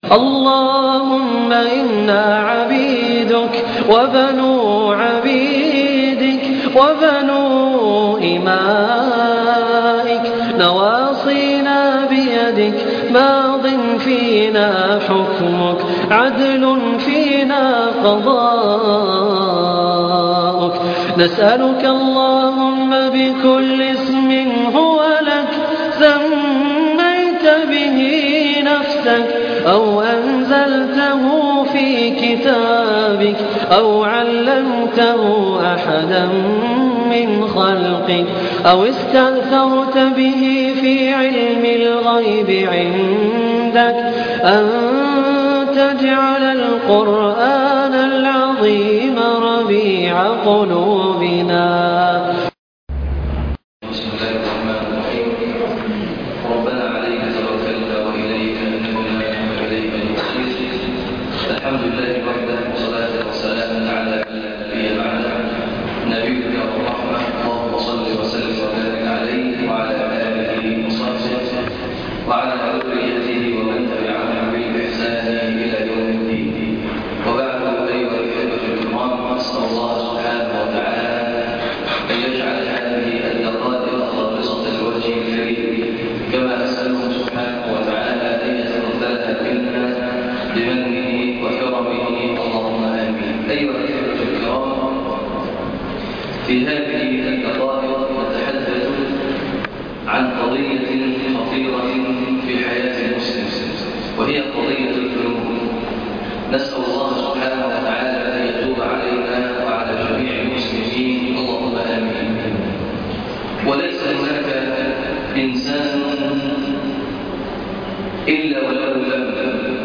اللهم إنا عبيدك وبنو عبيدك وبنو إمائك نواصينا بيدك ماض فينا حكمك عدل فينا قضاؤك نسألك اللهم بكل اسم هو لك سميت به نفسك أو أنزلته في كتابك أو علمته أحدا من خلقك أو استأثرت به في علم الغيب عندك أن تجعل القرآن العظيم ربيع قلوبنا بسم الله الرحمن الرحيم ربنا عليك توكلنا واليك انبنا واليك المصير الحمد لله وحده والصلاه والسلام على من لا نبي بعده نبيك الرحمه اللهم صل وسلم وبارك عليه وعلى اله وصحبه وعلى ذريته ومن تبعهم بالاحسان الى يوم الدين وبعد ايها الاحبه الكرام اسال الله سبحانه وتعالى أن يجعل هذه الدقائق خالصة لوجهه الكريم كما أسأله سبحانه وتعالى أن يتقبلها منا بمنه وكرمه اللهم آمين أيها الأخوة الكرام في هذه الدقائق نتحدث عن قضية خطيرة في حياة المسلم وهي قضية الذنوب نسأل الله سبحانه وتعالى أن يتوب علينا وعلى جميع المسلمين اللهم آمين وليس هناك إنسان إلا وله ذنب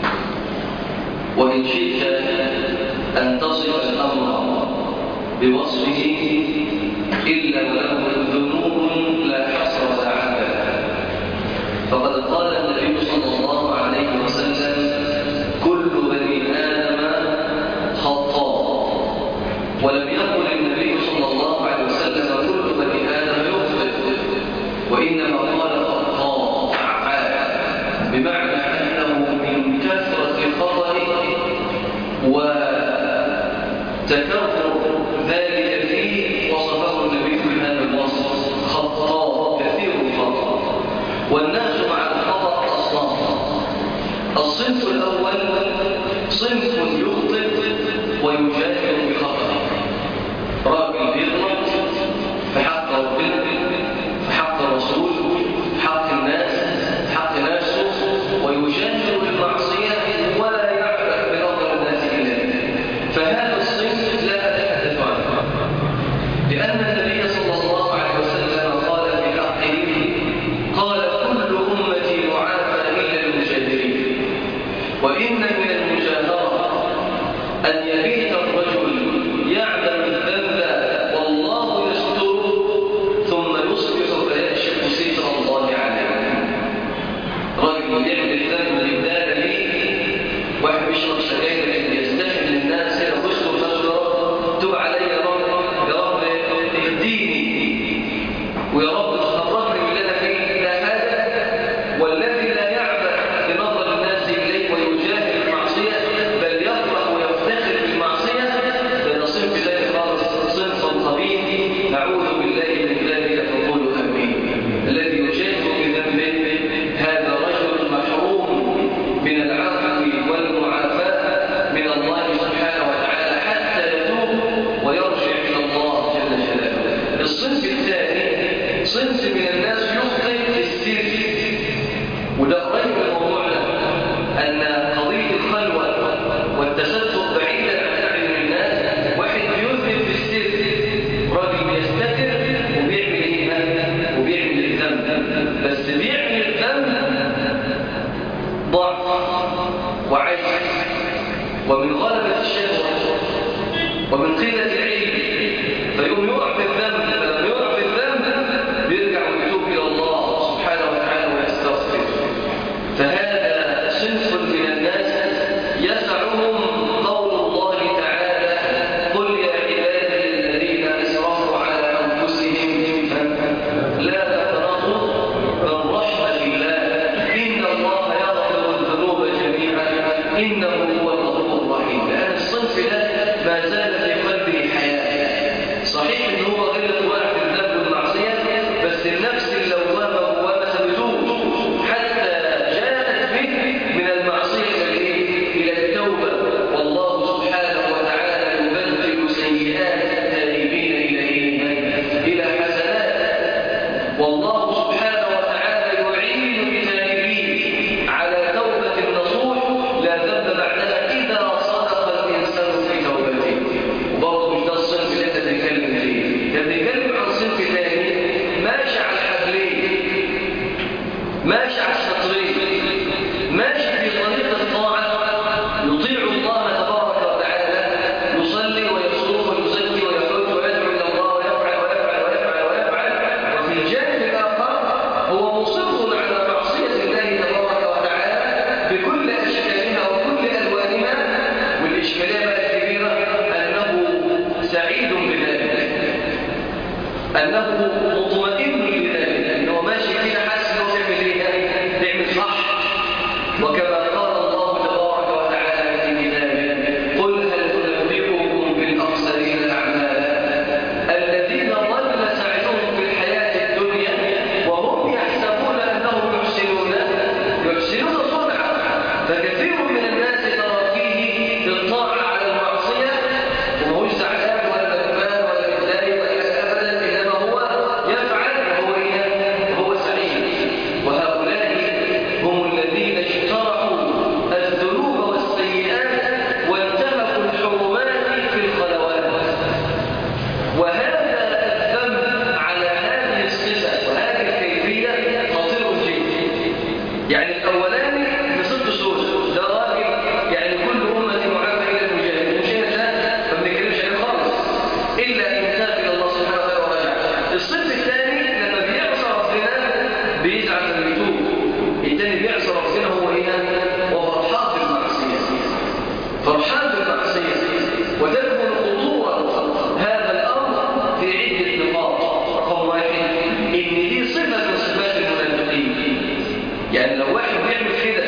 وإن شئت أن تصف الأمر بوصفه إلا وله ذنوب لا حصر ولا عدد فقد قال النبي صلى الله عليه وسلم كل بني آدم خطاء ولم يقل النبي صلى الله عليه وسلم كل بني آدم يخطئ وإنما قال خطاء فعال بمعنى أنه من كثرة خطئه وتكرر ذلك فيه وصفه النبي بهذا الوصف خطاء كثير الخطأ والناس مع الخطأ أصناف الصنف الأول صنف يخطئ ويجاهر بخطأه راجل بيغلط في حق ربنا في حق الرسول في حق الناس في حق نفسه ويجاهر بالمعصية ولا يعلم بنظر الناس إليه فهذا الصنف لا أتحدث عنه لأن النبي صلى الله عليه وسلم قال في حقه قال كل أمتي معافى إلا المجاهرين وإن من المجاهرة أن يبيت الرجل يعلم الذنب والله يستره ثم يصبح فيكشف ستر الله عليه رجل يعمل الذنب لله ليه واحد بيشرب سجاير يستحي من الناس كده ويشكر نفسه يا رب تب علي يا رب يا رب اهديني ويا رب تخرجني من اللي انا فيه ده هذا والذي لا يعبأ بنظر الناس اليه ويجاهد المعصيه بل يفرح ويفتخر بالمعصيه ده صنف ذلك خالص صنف قبيح نعوذ بالله من ذلك فقولوا امين الذي يجاهد بذنبه هذا رجل محروم من العفو والمعافاه من الله سبحانه وتعالى حتى يتوب ويرجع الى الله جل جلاله الصنف الثاني صنف من الناس يخطئ في السر وده قريب من موضوعنا ان قضيه الخلوه والتستر بعيدا عن اعين الناس واحد بيذنب في السر راجل بيستتر وبيعمل ايه بقى؟ وبيعمل الذنب بس بيعمل الذنب ضعف وعجز ومن غلبة الشهوة ومن قلة العلم فيقوم يقع في الذنب فلما يقع في الذنب بيرجع ويتوب إلى الله سبحانه وتعالى ويستغفر فهذا صنف من الناس يسعهم قول الله تعالى قل يا عبادي الذين أسرفوا على أنفسهم لا تقنطوا من رحمة الله إن الله يغفر الذنوب جميعا إنه هو الغفور الرحيم لأن الصنف ده ما زال في قلبه حياة صحيح إن هو غير واحد الذنب والمعصية بس النفس اللوامة وما سبتوه حتى جاءت به من المعصية إلى الإيه؟ إلى التوبة والله سبحانه وتعالى يبدل سيئات التائبين إلى إيه؟ إلى حسنات والله سبحانه وتعالى يعين التائبين على توبة نصوح لا ذنب بعدها إذا صدق الإنسان في توبته وبرضه مش ده الصنف اللي احنا بنتكلم فيه ده بنتكلم عن صنف ثاني ماشي على الحبلين ماشي على الشطرين ماشي في طريق الطاعة يطيع الله تبارك وتعالى يصلي ويصوم ويزكي ويحج ويدعو إلى الله ويفعل ويفعل ويفعل ويفعل وفي الجانب الآخر هو مصر على معصية الله تبارك وتعالى بكل أشكالها وكل ألوانها والإشكالية بقى الكبيرة أنه سعيد بذلك أنه مطمئن لذلك أنه ماشي كده حاسس أنه بيعمل إيه؟ بيعمل صح وكما قال الله تبارك وتعالى في كتابه قل هل ننبئكم بالأخسرين أعمالا الذين ضل سعيهم في الحياة الدنيا وهم يحسبون أنهم يحسنون يحسنون صنعا فكثير من الناس ترى فيه الطاعة على المعصية ومهوش زعلان ولا ندمان ولا متضايق ولا أبدا إنما هو يفعل وهو إيه؟ وهو سعيد وهؤلاء هم الذين اجترحوا الذنوب والسيئات وانتهكوا الحرمات في الخلوات وهذا الذنب على هذه الصفة وهذه الكيفية خطير جدا يعني الأولاني بصدق سوء ده راجل يعني كل أمة معافى إلى المجاهد المجاهد ده ما بنتكلمش عليه خالص إلا إن تاب إلى الله سبحانه وتعالى ورجع الصف الثاني لما بيعصى ربنا بيزعل من يتوب الثاني بيعصى ربنا هو إيه وفرحان بالمعصية فرحان بالمعصية وتكمن خطورة هذا الأمر في عدة نقاط رقم واحد إن دي صفة من صفات المنافقين يعني لو واحد بيعمل كده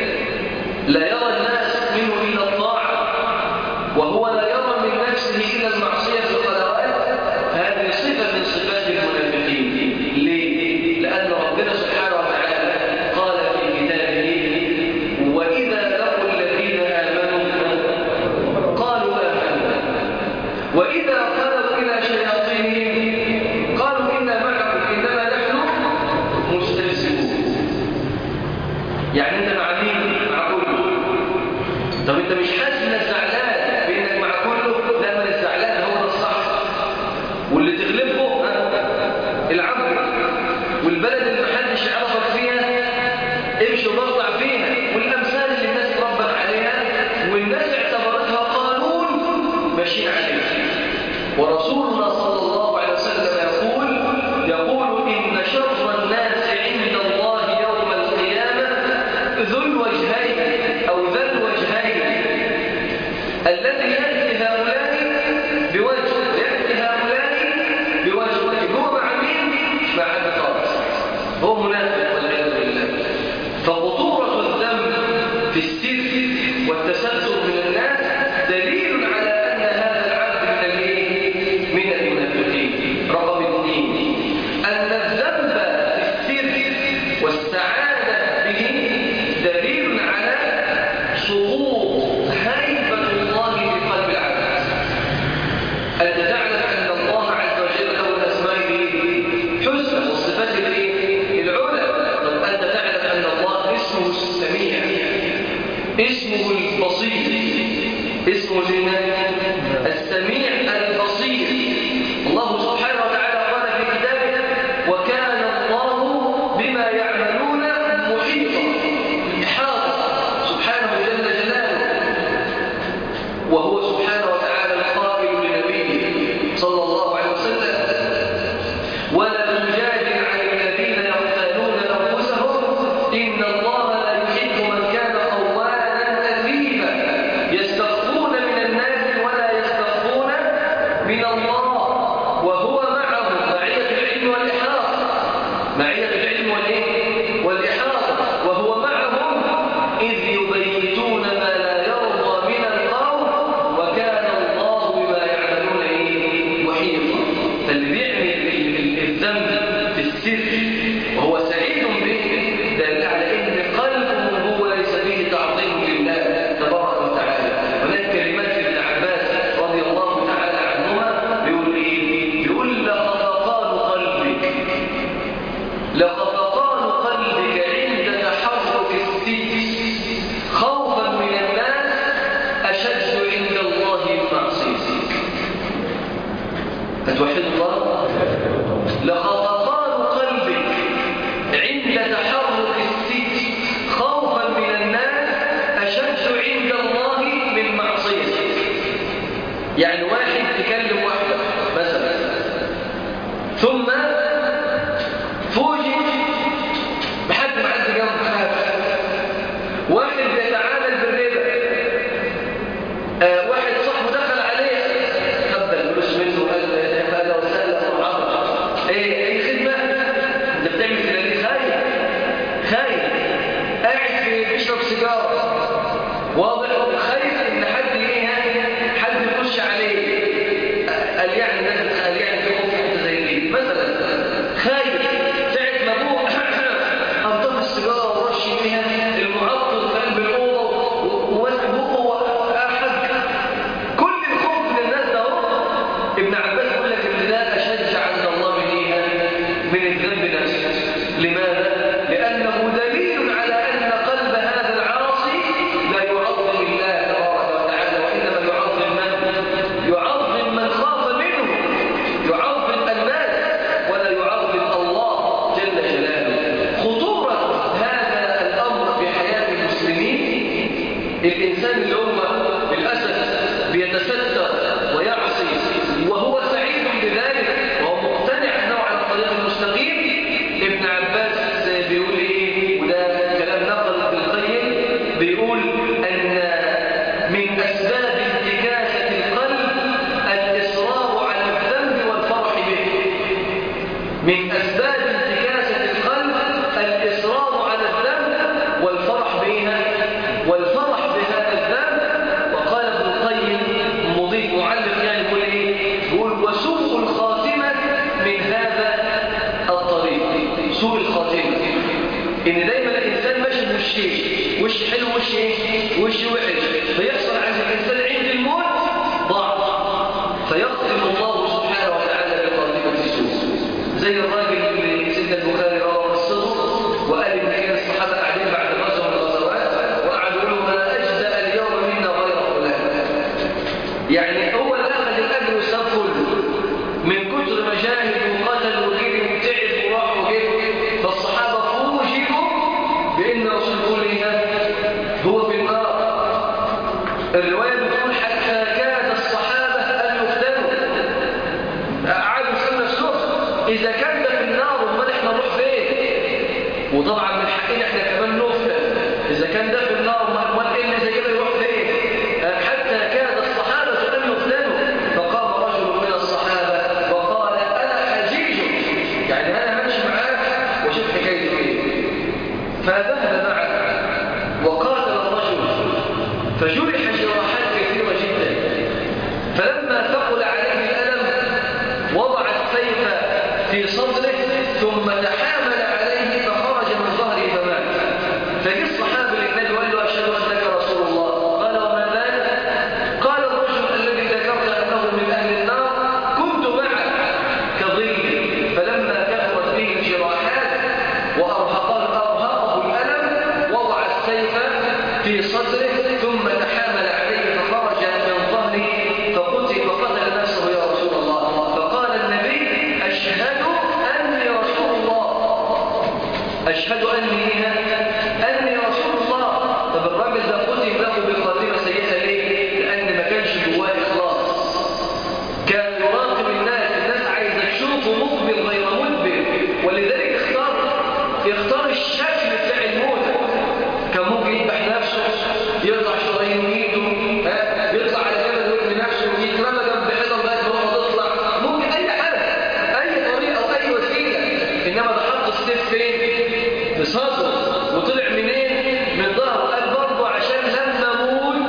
لا يرى الناس منه إلا الطاعة وهو لا يرى من نفسه إلا المعصية في الخلوات هذه صفة من صفات المنافقين ليه؟ لأن ربنا سبحانه وتعالى قال في كتابه وإذا لقوا الذين آمنوا قالوا آمنا وإذا خلوا إلى شياطينهم قالوا إنا معكم إنما نحن مستهزئون يعني أنت مع مين؟ مع كله طب أنت مش حاسس إنك زعلان بإنك مع كله؟ لا من الزعلان هو ده الصح واللي تغلبه ها؟ العبد والبلد اللي محدش يعرفك فيها امشي وبطلع فيها والأمثال اللي الناس ربت عليها والناس اعتبرتها قانون ماشيين عليه ورسولنا صلى الله عليه وسلم يقول يقول إن شر الناس عند الله يوم القيامة ذو الوجهين أو ذا الوجهين الذي يأتي هؤلاء بوجه ويأتي هؤلاء بوجه هو مع مين؟ مع حد خالص هو منافق والعياذ بالله فخطورة الذنب في السر والتستر من الناس دليل على أن هذا العبد من الايه؟ من المنافقين رقم اثنين أن الذنب في السر والسعادة به دليل على سقوط هيبة الله في قلب العبد أنت تعلم أن الله عز وجل له الأسماء حسنى والصفات الإيه؟ العلى طب أنت تعلم أن الله اسمه السميع اسمه البصير اسمه لنا السميع البصير الله سبحانه وتعالى قال في كتابه وكان الله بما يعملون محيطا إحاطة سبحانه جل جلاله وهو سبحانه وتعالى القائل لنبيه صلى الله عليه وسلم ولا تجادل عن الذين يقتلون انفسهم ان الله لا يحب من كان خوانا اثيما يستخفون من الناس ولا هتوحد الله لخطفان قلبك عند تحرك الست خوفا من الناس أشد عند الله من معصيته يعني واحد يكلم واحدة مثلا ثم فوجئ بحد معدي جنبه خاف واحد بيتعامل بالربا آه واحد صاحبه دخل عليه قبل الفلوس منه وقال له هذا وسهلا وعرض ايه اي خدمه انت بتعمل كده ليه خايف خايف قاعد في بيشرب سيجاره واضح خايف ان حد ايه حد يخش عليه قال يعني الناس قال يعني في خوف حته زي دي مثلا خايف ساعه ما ابوه انطف السيجاره ورش بيها المعطر في قلب الاوضه ووسع بقه واحد كل الخوف من الناس ده اهو ابن عباس يقول لك ان ده اشد عند الله من ايه من الذنب نفسه لماذا لانه دليل على ان قلب هذا العاصي لا يعظم الله تبارك وتعالى وانما يعظم من يعظم من خاف منه يعظم الناس ولا يعظم الله جل جلاله خطوره هذا الامر في حياه المسلمين الانسان اللي هو للاسف بيتستر ويعصي وهو سعيد بذلك وهو مقتنع انه على الطريق المستقيم ابن عباس بيقول ايه وده كلام نقل ابن القيم بيقول ان من اسباب انتكاسه القلب الاصرار على الذنب والفرح به من اسباب انتكاسه القلب الاصرار على الذنب والفرح بها والفرح بهذا الذنب وقال ابن القيم مضيف معلق يعني يقول ايه يقول وسوء الخاتمه من هذا الطريق سوء الخاتمه ان دايما الانسان ماشي بوشين وش حلو وش ايه وش وحش فيحصل عند الانسان عند الموت ضعف فيختم الله سبحانه وتعالى بخاتمه السوء زي الراجل اللي سيدنا البخاري روى قصته وقال ان كان الصحابه قاعدين بعد غزوه من الغزوات وقعدوا يقولوا ما اجزا اليوم منا غير فلان يعني هو اللي اخذ الاجر والثواب كله من كتر ما جاهد وقتل وجري وتعب وراح وجري فالصحابه فوجئوا بان الرسول يقول ايه هو في النار الروايه بتقول حتى كاد الصحابه ان يفتنوا قعدوا يسالوا نفسهم اذا كان ده في النار امال احنا نروح فين وطبعا من حقنا احنا كمان نفتن اذا كان ده في النار امال ايه اللي زي كده يروح فين حتى كاد الصحابه ان يفتنوا فقام رجل من الصحابه وقال انا حجيج يعني انا همشي معاك واشوف حكايته ايه فذهب معه وقاتل الرجل فجرح جراحات كثيره جدا فلما ثقل عليه الالم وضع السيف في صدره ثم تحامل عليه فخرج من ظهره فمات فجاء الصحابي للنبي وقال له اشهد انك رسول الله قال وما ذلك قال الرجل الذي ذكرت انه من اهل النار كنت معك كظل فلما كثرت به الجراحات وارهقه ارهقه الالم وضع السيف في صدره ثم تحامل عليه فخرج من ظهره فقتل وقتل نفسه يا رسول الله فقال النبي أشهد أني رسول الله أشهد أني أني رسول الله طب الراجل ده قتل له بخاتمة سيئة ليه؟ لأن ما كانش جواه إخلاص كان يراقب الناس الناس عايزة تشوفه مقبل غير مدبر ولذلك اختار يختار الشكل بتاع الموت كان ممكن يذبح نفسه يقطع شرايين ايده ها يطلع على جبل ويرمي نفسه ويترمى جنب حيطه لغايه ما هو تطلع ممكن اي حاجه اي طريقه او اي وسيله انما ده حط السيف فين؟ في صدره وطلع منين؟ من ظهره قال برضه عشان لما اموت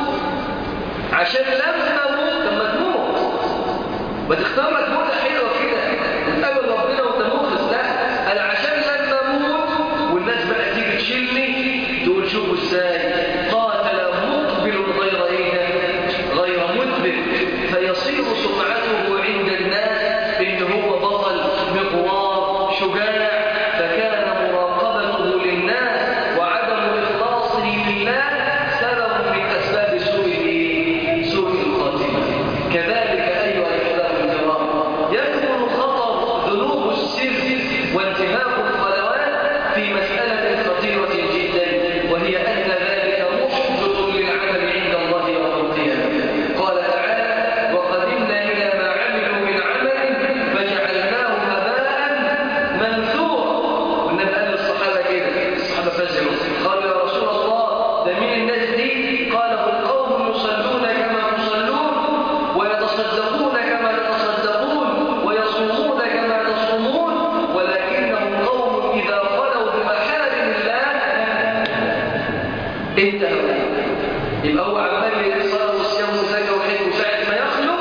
عشان لما اموت لما تموت ما تختار لك موتة حلوة كده وتقابل ربنا وانت مخلص لا انا عشان لما اموت والناس بقى تيجي تشيلني تقول شوفوا ازاي قاتل مقبل غير ايه غير مدبر فيصير سمعته عند الناس ان هو بطل مقوار شجاع فكان مراقبته للناس وعدم اخلاصه لله سبب من اسباب سوء سوء الخاتمه كذلك ايها الاحباب الكرام انتهى يبقى هو عمال يصلي والصيام والزكاه والحج وساعه ما يخلق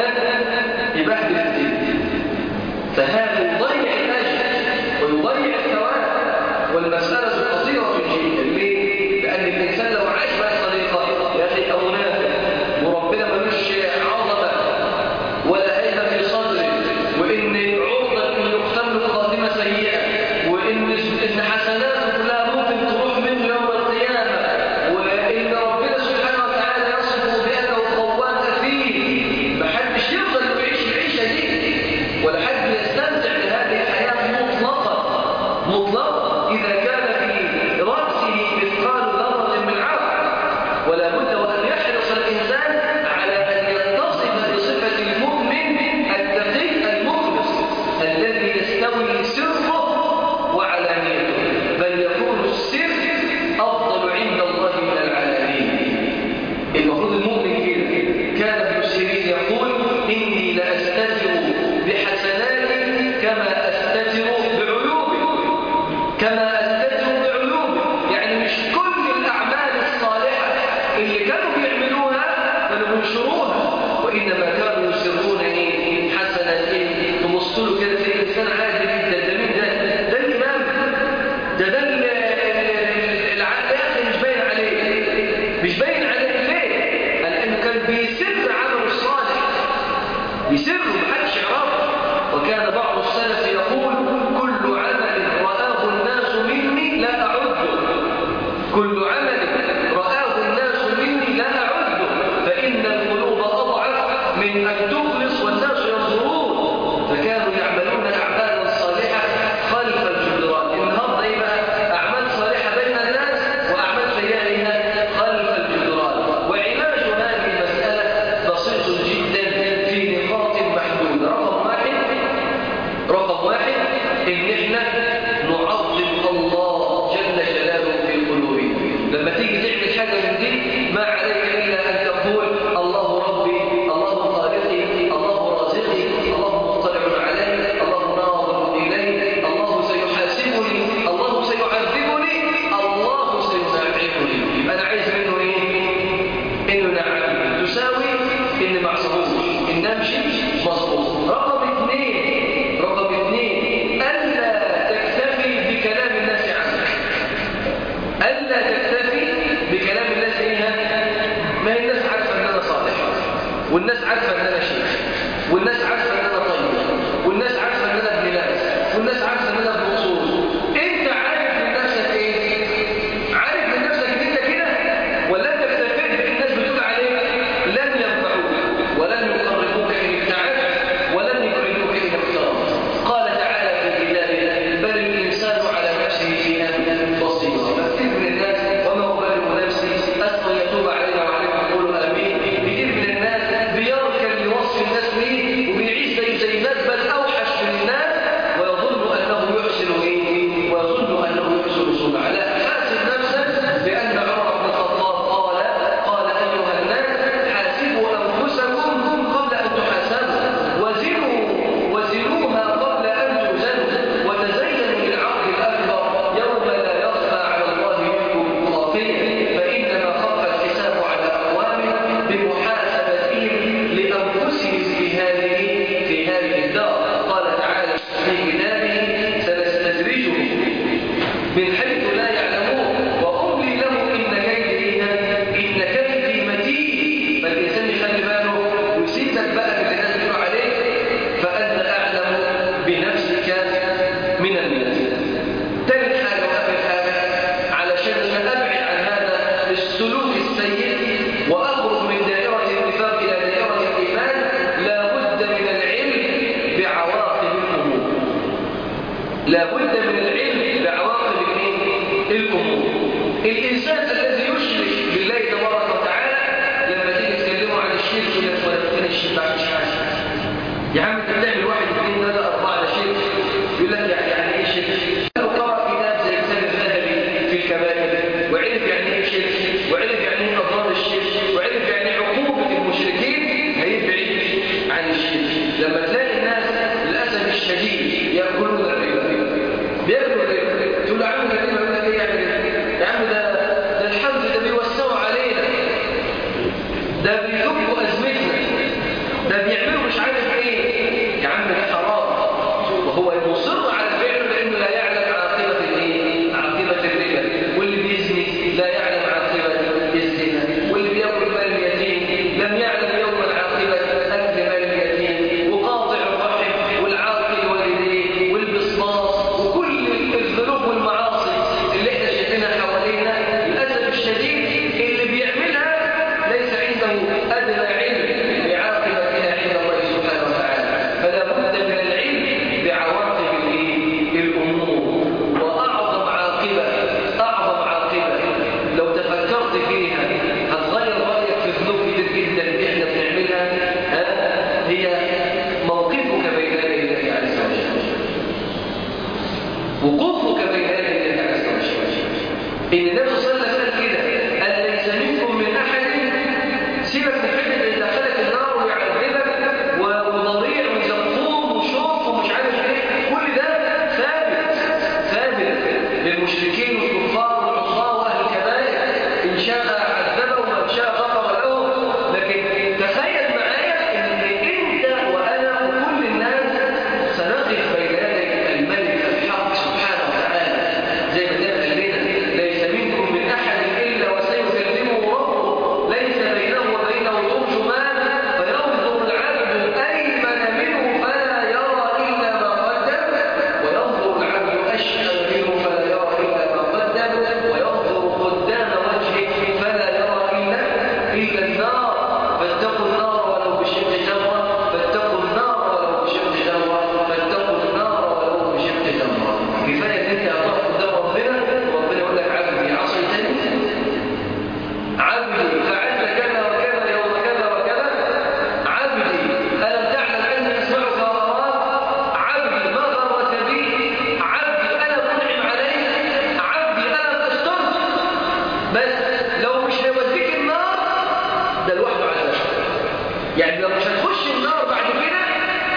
يبهدل الدين فهذا يضيع الاجر ويضيع الثواب والمساله خطيره جدا ليه؟ لان الانسان لو عاش بهذه الطريقه يا اخي او نافع وربنا ملوش عظمه ولا هيبه في صدره وان عرضه ان يختم له خاتمه سيئه وان ان حسناته كلها ممكن تروح منه يوم القيامه وان ربنا سبحانه وتعالى يصفه بانه خوان اثيم محدش يقدر يعيش العيشه دي ولا حد يستمتع بهذه الحياه مطلقا مطلقا اذا كان في راسه مثقال ذره من عقل ولا بد وان يحرص الانسان على ان يتصف بصفه المؤمن التقي المخلص الذي يستوي سره وعلانيته بل يكون السر افضل عند الله من العالمين المفروض المؤمن كده كان ابن سيرين يقول اني لاستتر بحسناتي كما استتر بعيوبي كما استتر بعيوبي يعني مش كل الاعمال الصالحه اللي كانوا بيعملوها كانوا بينشروها وانما كانوا يسرون ايه حسنه ايه تبص له كده تلاقي انسان عادي جدا ده مين ده ده الامام ده ده ال- ال- العقل يا اخي مش باين عليه مش باين عليه ليه؟ لانه كان بيسر عمله الصالح يسر محدش يعرفه وكان بعض السلف يقول كل عمل رآه الناس مني لا أعده كل عمل رآه الناس مني لا أعده فإن القلوب أضعف من أن تخلص والناس ينظرون فكانوا يعملون أعمالا صالحة خلف الجدران النهارده إيه بقى أعمال صالحة بين الناس وأعمال سيئة هنا خلف الجدران وعلاج هذه المسألة بسيط جدا في نقاط محدودة رقم واحد رقم واحد ان احنا نعظم الله جل جلاله في قلوبنا لما تيجي تعمل حاجه من دي ما عليك الا ان تقول الله ربي الله خالقي الله رازقي الله مطلع علي الله ناظر الي الله سيحاسبني الله سيعذبني الله سينعمني يبقى انا عايز منه ايه انه نعم تساوي ان ما اعصبوش ان امشي مظبوط رقم اثنين رقم اثنين الا تكتفي بكلام الناس عنك الا تكتفي بكلام الناس ايه ما هي الناس عارفه ان انا صالح والناس عارفه ان انا شيخ والناس عارفه ان انا طيب والناس عارفه ان انا ابن ناس والناس عارفه ان انا ابن اصول انت عارف من نفسك ايه عارف من نفسك ان انت كده ولا انت اكتفيت بان الناس بتقول عليك لن ينفعوك ولن يقربوك ان ابتعدت ولن يقربوك ان اقتربت قال تعالى في كتابه بل الانسان على نفسه في بصيره كثير من الناس وما ابالغ نفسي اسال يتوب علينا وعليكم قولوا امين كثير من الناس بيركن لوصف الناس ليه وبيعيش زي زي الناس بل اوحش من الناس ويظن انه يحسن ايه ويظن انه يحسن صنعا لا حاسب نفسك بان عمر بن الخطاب قال قال ايها الناس حاسبوا انفسكم قبل ان تحاسبوا وزنوا وزنوها قبل ان توزنوا وتزينوا للعرض الاكبر يوم لا يخفى على الله منكم خافيه فانما خف الحساب على اقوام بمحاسبتهم لانفسهم في هذه في هذه الدار قال تعالى في كتابه سنستدرجهم من حيث لا يعلمون واملي لهم ان كيدي ان كيدي متين فالانسان يخلي باله ويسيبك بقى من الناس بتقول عليك فانت اعلم بنفسك من الناس ثالث حاجه واخر حاجه علشان ابعد عن هذا السلوك السيء واخرج من دائره النفاق الى دائره الايمان لا بد من العلم بعواقب الامور لا بد من العلم بعواقب الايه؟ الامور الانسان الذي يشرك بالله تبارك وتعالى لما تيجي تكلمه عن الشرك يقول لك ولا فين الشرك بعد مش حاجه يا عم انت بتعمل واحد اثنين ثلاثه اربعه ده شرك يقول لك يعني يعني ايه شرك؟ لو قرأ كتاب زي كتاب الذهبي في الكبائر وعرف يعني ايه شرك وعرف يعني ايه اضرار الشرك وعرف يعني ايه عقوبه المشركين هيبعد عن الشرك لما تلاقي الناس للاسف الشديد ياكلون الربا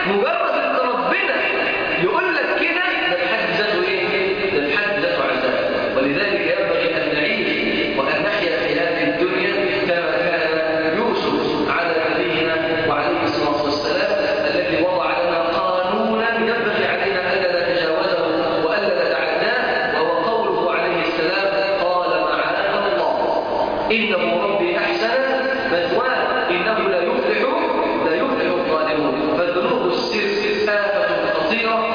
مجرد ان ربنا يقول لك كده ده في حد ذاته ايه؟ ده في حد ذاته عذاب ولذلك ينبغي ان نعيش وان نحيا في هذه الدنيا كما كان يوسف على نبينا وعليه الصلاه والسلام الذي وضع لنا قانونا ينبغي علينا الا نتجاوزه والا نتعداه وهو قوله عليه السلام قال معاذ الله انه ربي احسن مثواه انه لا يفلح لا يفلح الظالمون فالذنوب السر آفة خطيرة